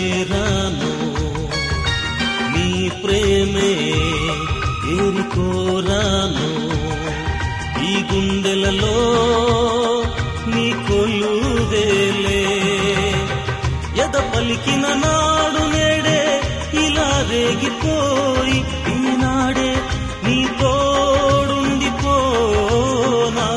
చేరాను నీ ప్రేమే ఏరికోరాను ఈ గుండెలలో నీ కొలువేలే ఎద పలికిన నాడు నేడే ఇలా రేగిపోయి ఈనాడే నీ తోడుండిపోనా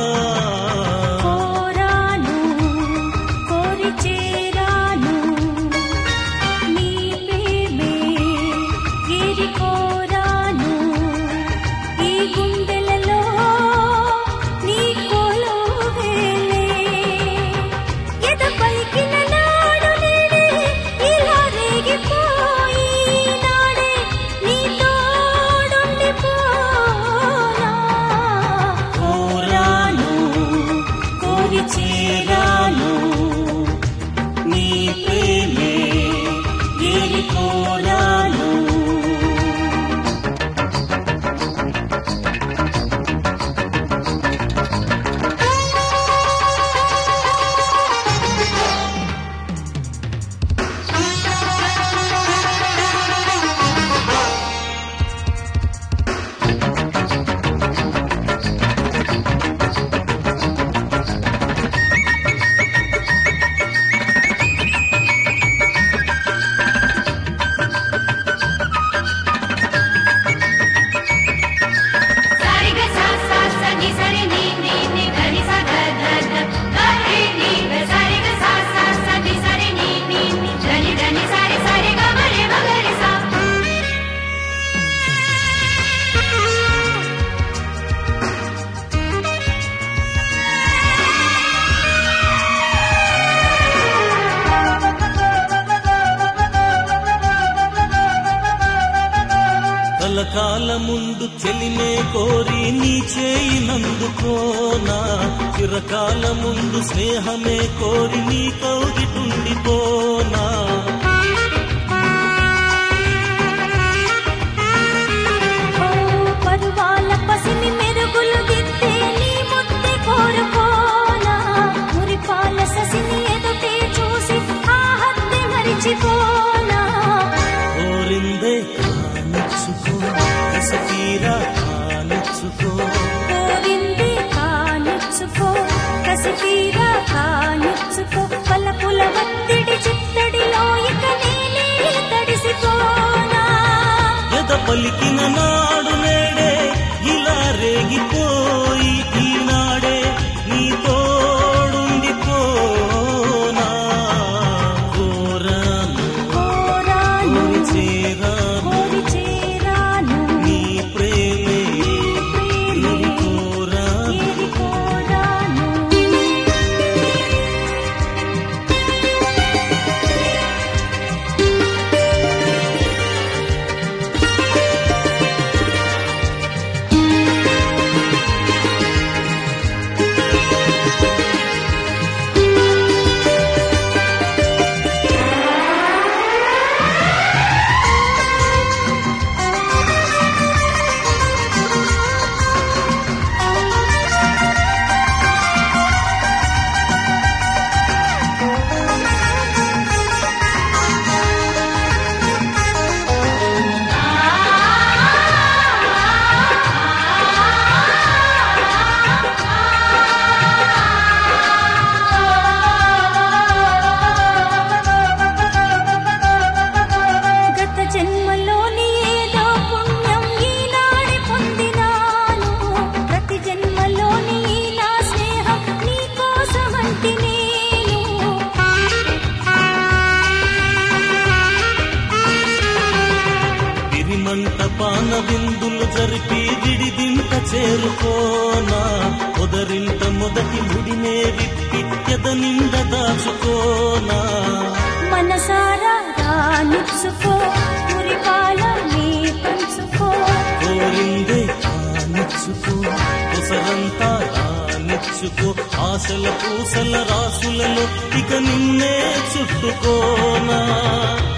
కోరాను కోరి చేరాను నీ ప్రేమే ఏరి కోరాను ఈ గుండెలలో నీ కొలువేలే ఎద పలికిన నాడు నేడే ఇలా రేగిపోయి నాడే నీ తోడుండిపోనా కోరాను కోరి చేరాను నీ ప్రేమే ఏరి కోరాను సరిగ స స స ని సరి ని ని ని గరి స గ గ గ గరి ని గ సరిగ స స స ని సరి ని ని ని గని గని సరి సరి గ మరి మ గరి స కలకాల ముందు చెలిమే కోరి నీ చేయి నందుకోనా చిరకాల ముందు స్నేహమే కోరి నీ కౌగిటుండిపోనా ఓ పరువాల పసిమి మెరుగులు దిద్దే నీ ముద్దె కోరుకోనా మురిపాల ససిని ఎదుటే చూసి ఆ హద్దె మరిచిపోనా కోరిందే కానిచ్చుకో కసతీరా కానిచ్చుకో కోరింది కానిచ్చుకో కసి తీరా కానిచ్చుకో పలపుల ఒత్తిడి చిత్తడిలో ఇక నేనే తడిసిపోనా ఎద పలికిన నాడు నేడే ఇలా రేగిపోయి ఈనాడే నీ తోడుండిపోనా కోరాను కోరాను కోరి చేరాను కోరి చేరాను నీ ప్రేమే ప్రేమే ఏరి కోరాను ఏరి కోరాను గత జన్మలోని ఏదో పుణ్యం ఈనాడే పొందినాను ప్రతి జన్మలోని ఈ నా స్నేహం నీ కోసమంటి నేను విరిమంట పాన విందులు జరిపి విడిదింట చేరుకోనా పొదరింట మొదటి ముడినే విప్పి ఎద నిండ దాచుకోనా మనసారా రానిచ్చుకో మురిపాల నీ పంచుకో కోరిందే కానిచ్చుకో కొసరంతా రానిచ్చుకో ఆశల పూసల రాసులలో ఇక నిన్నే చుట్టుకోనా